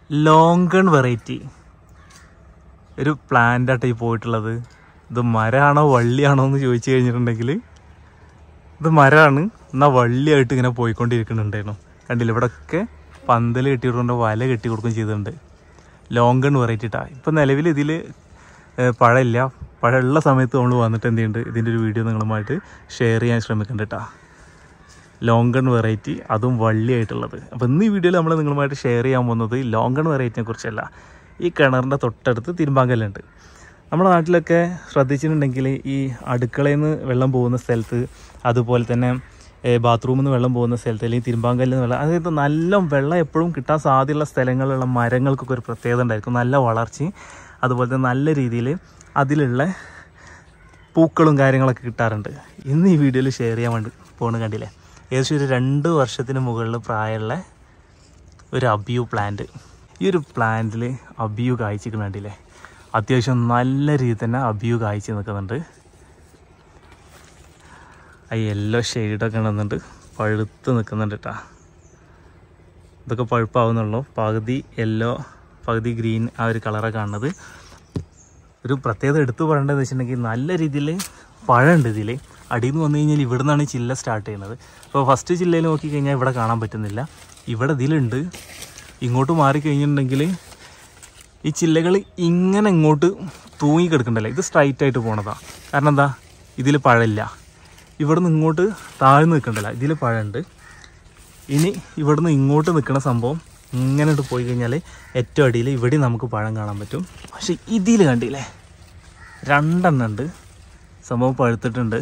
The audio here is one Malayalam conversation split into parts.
ലോങ്കൺ വെറൈറ്റി ഒരു പ്ലാന്റ് ആട്ടെ ഈ പോയിട്ടുള്ളത് ഇത് മരമാണോ വള്ളിയാണോ എന്ന് ചോദിച്ചു കഴിഞ്ഞിട്ടുണ്ടെങ്കിൽ ഇത് മരമാണ് എന്നാൽ വള്ളിയായിട്ട് ഇങ്ങനെ പോയിക്കൊണ്ടിരിക്കുന്നുണ്ടായിരുന്നു കണ്ടില്ല ഇവിടെയൊക്കെ പന്തൽ കെട്ടിയിട്ടുണ്ട് വല കെട്ടി കൊടുക്കുകയും ചെയ്തിട്ടുണ്ട് ലോങ്കൺ വെറൈറ്റി ഇട്ടാ ഇപ്പം നിലവിൽ ഇതിൽ പഴമില്ല പഴമുള്ള സമയത്ത് നമ്മൾ വന്നിട്ട് എന്ത് ചെയ്യുന്നുണ്ട് ഇതിൻ്റെ ഒരു വീഡിയോ നിങ്ങളുമായിട്ട് ഷെയർ ചെയ്യാൻ ശ്രമിക്കുന്നുണ്ട് കേട്ടോ ലോങ്കൺ വെറൈറ്റി അതും വള്ളിയായിട്ടുള്ളത് അപ്പോൾ ഇന്ന് ഈ വീഡിയോയിൽ നമ്മൾ നിങ്ങളുമായിട്ട് ഷെയർ ചെയ്യാൻ പോകുന്നത് ലോങ്കൺ വെറൈറ്റിനെ കുറിച്ചല്ല ഈ കിണറിൻ്റെ തൊട്ടടുത്ത് തിരുമ്പാങ്കല്ലുണ്ട് നമ്മുടെ നാട്ടിലൊക്കെ ശ്രദ്ധിച്ചിട്ടുണ്ടെങ്കിൽ ഈ അടുക്കളയിൽ നിന്ന് വെള്ളം പോകുന്ന സ്ഥലത്ത് അതുപോലെ തന്നെ ബാത്റൂമിൽ നിന്ന് വെള്ളം പോകുന്ന സ്ഥലത്ത് അല്ലെങ്കിൽ തിരുമ്പാങ്കല്ലിൽ നിന്ന് വെള്ളം അതായത് നല്ല വെള്ളം എപ്പോഴും കിട്ടാൻ സാധ്യതയുള്ള സ്ഥലങ്ങളിലുള്ള മരങ്ങൾക്കൊക്കെ ഒരു പ്രത്യേകത ഉണ്ടായിരിക്കും നല്ല വളർച്ചയും അതുപോലെ തന്നെ നല്ല രീതിയിൽ അതിലുള്ള പൂക്കളും കാര്യങ്ങളൊക്കെ കിട്ടാറുണ്ട് ഇന്ന് ഈ വീഡിയോയിൽ ഷെയർ ചെയ്യാൻ വേണ്ടി പോകണം കണ്ടില്ലേ ഏകദേശം ഒരു രണ്ട് വർഷത്തിന് മുകളിൽ പ്രായമുള്ള ഒരു അബിയു പ്ലാന്റ് ഈ ഒരു പ്ലാന്റിൽ അബിയു കായ്ച്ചിരിക്കുന്ന കണ്ടില്ലേ അത്യാവശ്യം നല്ല രീതിയിൽ തന്നെ അബിയു കായ്ച്ച് നിൽക്കുന്നുണ്ട് ആ യെല്ലോ ഷെയ്ഡൊക്കെ ഉണ്ടെന്നുണ്ട് പഴുത്ത് നിൽക്കുന്നുണ്ട് കേട്ടോ ഇതൊക്കെ പഴുപ്പാവുന്നുള്ളൂ പകുതി യെല്ലോ പകുതി ഗ്രീൻ ആ ഒരു കളറൊക്കെ കാണുന്നത് ഒരു പ്രത്യേകത എടുത്തു പറയേണ്ടതെന്ന് വെച്ചിട്ടുണ്ടെങ്കിൽ നല്ല രീതിയിൽ പഴമുണ്ട് ഇതിൽ അടിയിൽ നിന്ന് വന്നു കഴിഞ്ഞാൽ ഇവിടെ നിന്നാണ് ചില്ല സ്റ്റാർട്ട് ചെയ്യുന്നത് അപ്പോൾ ഫസ്റ്റ് ജില്ലയിൽ നോക്കിക്കഴിഞ്ഞാൽ ഇവിടെ കാണാൻ പറ്റുന്നില്ല ഇവിടെ ഇതിലുണ്ട് ഇങ്ങോട്ട് മാറി കഴിഞ്ഞിട്ടുണ്ടെങ്കിൽ ഈ ചില്ലകൾ ഇങ്ങനെ ഇങ്ങോട്ട് തൂങ്ങി കിടക്കണ്ടല്ലോ ഇത് സ്ട്രൈറ്റ് ആയിട്ട് പോണതാണ് കാരണം എന്താ ഇതിൽ പഴമില്ല ഇവിടെ നിന്ന് ഇങ്ങോട്ട് താഴ്ന്നു നിൽക്കണ്ടല്ല ഇതിൽ പഴമുണ്ട് ഇനി ഇവിടെ നിന്ന് ഇങ്ങോട്ട് നിൽക്കുന്ന സംഭവം ഇങ്ങനെ ഇട്ട് പോയി കഴിഞ്ഞാൽ ഏറ്റവും അടിയിൽ ഇവിടെ നമുക്ക് പഴം കാണാൻ പറ്റും പക്ഷെ ഇതിൽ കണ്ടില്ലേ രണ്ടെണ്ണം ഉണ്ട് സംഭവം പഴുത്തിട്ടുണ്ട്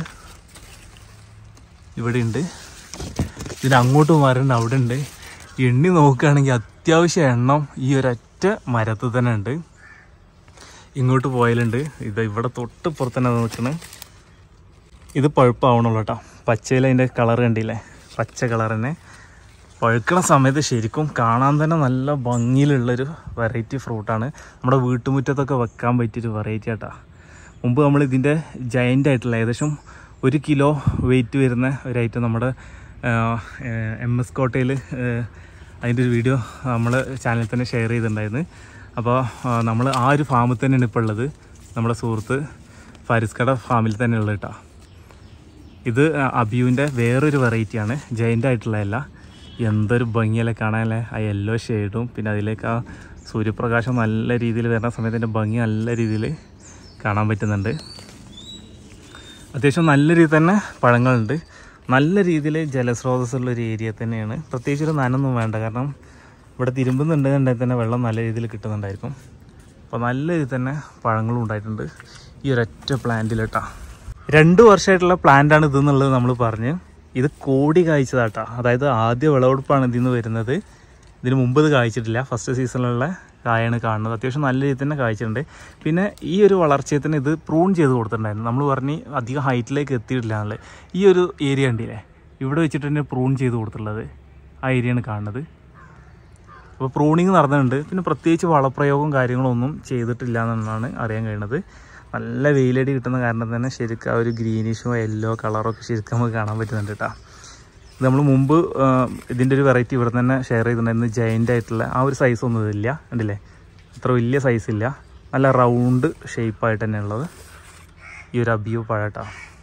ഇവിടെ ഉണ്ട് ഇതിന് അങ്ങോട്ട് മാറുന്നുണ്ട് അവിടെ ഉണ്ട് എണ്ണി നോക്കുകയാണെങ്കിൽ അത്യാവശ്യം എണ്ണം ഈ ഒരൊറ്റ മരത്തിൽ തന്നെ ഉണ്ട് ഇങ്ങോട്ട് പോയാലുണ്ട് ഇത് ഇവിടെ തൊട്ട് പുറത്ത് തന്നെ നിൽക്കുന്നത് ഇത് പഴുപ്പാവണുള്ളൂ കേട്ടോ പച്ചയിൽ അതിൻ്റെ കളർ കണ്ടില്ലേ പച്ച കളർ തന്നെ പഴുക്കണ സമയത്ത് ശരിക്കും കാണാൻ തന്നെ നല്ല ഭംഗിയിലുള്ളൊരു വെറൈറ്റി ഫ്രൂട്ടാണ് നമ്മുടെ വീട്ടുമുറ്റത്തൊക്കെ വെക്കാൻ പറ്റിയൊരു വെറൈറ്റി ആട്ടാ മുമ്പ് നമ്മൾ ഇതിൻ്റെ ജയൻ്റ് ആയിട്ടുള്ള ഏകദേശം ഒരു കിലോ വെയിറ്റ് വരുന്ന ഒരു ഐറ്റം നമ്മുടെ എം എസ് കോട്ടയിൽ അതിൻ്റെ ഒരു വീഡിയോ നമ്മൾ ചാനലിൽ തന്നെ ഷെയർ ചെയ്തിട്ടുണ്ടായിരുന്നു അപ്പോൾ നമ്മൾ ആ ഒരു ഫാമിൽ തന്നെയാണ് ഇപ്പോൾ ഉള്ളത് നമ്മുടെ സുഹൃത്ത് ഫാരിസ്കട ഫാമിൽ തന്നെ ഉള്ളത് കേട്ടോ ഇത് അബിയുവിൻ്റെ വേറൊരു വെറൈറ്റിയാണ് ജയൻ്റ് ആയിട്ടുള്ളതല്ല എന്തൊരു ഭംഗിയല്ലേ കാണാനല്ലേ ആ യെല്ലോ ഷെയ്ഡും പിന്നെ അതിലേക്ക് ആ സൂര്യപ്രകാശം നല്ല രീതിയിൽ വരുന്ന സമയത്തിൻ്റെ ഭംഗി നല്ല രീതിയിൽ കാണാൻ പറ്റുന്നുണ്ട് അത്യാവശ്യം നല്ല രീതിയിൽ തന്നെ പഴങ്ങളുണ്ട് നല്ല രീതിയിൽ ജലസ്രോതസ്സുള്ള ഒരു ഏരിയ തന്നെയാണ് പ്രത്യേകിച്ച് ഒരു നനൊന്നും വേണ്ട കാരണം ഇവിടെ തിരുമ്പുന്നുണ്ടെന്നുണ്ടെങ്കിൽ തന്നെ വെള്ളം നല്ല രീതിയിൽ കിട്ടുന്നുണ്ടായിരിക്കും അപ്പോൾ നല്ല രീതിയിൽ തന്നെ പഴങ്ങളും ഉണ്ടായിട്ടുണ്ട് ഈ ഒരൊറ്റ പ്ലാന്റിൽ കേട്ടോ രണ്ട് വർഷമായിട്ടുള്ള പ്ലാന്റാണ് ഇതെന്നുള്ളത് നമ്മൾ പറഞ്ഞ് ഇത് കോടി കായ്ച്ചതാട്ടാ അതായത് ആദ്യ വിളവെടുപ്പാണ് ഇതിൽ നിന്ന് വരുന്നത് ഇതിന് മുമ്പ് ഇത് കായ്ച്ചിട്ടില്ല ഫസ്റ്റ് സീസണിലുള്ള കായാണ് കാണുന്നത് അത്യാവശ്യം നല്ല രീതിയിൽ തന്നെ കായ്ച്ചിട്ടുണ്ട് പിന്നെ ഈ ഒരു വളർച്ചയെ തന്നെ ഇത് പ്രൂൺ ചെയ്ത് കൊടുത്തിട്ടുണ്ടായിരുന്നു നമ്മൾ പറഞ്ഞ് അധികം ഹൈറ്റിലേക്ക് എത്തിയിട്ടില്ല എന്നുള്ളത് ഈ ഒരു ഏരിയ ഉണ്ടില്ലേ ഇവിടെ വെച്ചിട്ട് തന്നെ പ്രൂൺ ചെയ്ത് കൊടുത്തിട്ടുള്ളത് ആ ഏരിയയാണ് കാണുന്നത് അപ്പോൾ പ്രൂണിങ് നടന്നിട്ടുണ്ട് പിന്നെ പ്രത്യേകിച്ച് വളപ്രയോഗവും കാര്യങ്ങളും ഒന്നും ചെയ്തിട്ടില്ല എന്നാണ് അറിയാൻ കഴിയുന്നത് നല്ല വെയിലടി കിട്ടുന്ന കാരണം തന്നെ ശരിക്കും ആ ഒരു ഗ്രീനിഷും യെല്ലോ കളറൊക്കെ ശരിക്കും നമുക്ക് കാണാൻ പറ്റുന്നുണ്ട് കേട്ടോ ഇത് നമ്മൾ മുമ്പ് ഇതിൻ്റെ ഒരു വെറൈറ്റി ഇവിടെ തന്നെ ഷെയർ ചെയ്തിട്ടുണ്ടായിരുന്നു ജയൻ്റ് ആയിട്ടുള്ള ആ ഒരു സൈസ് ഒന്നും ഇതില്ല കണ്ടില്ലേ അത്ര വലിയ സൈസ് ഇല്ല നല്ല റൗണ്ട് ഷേപ്പായിട്ട് തന്നെ ഉള്ളത് ഈ ഒരു അബിയു പഴട്ടാ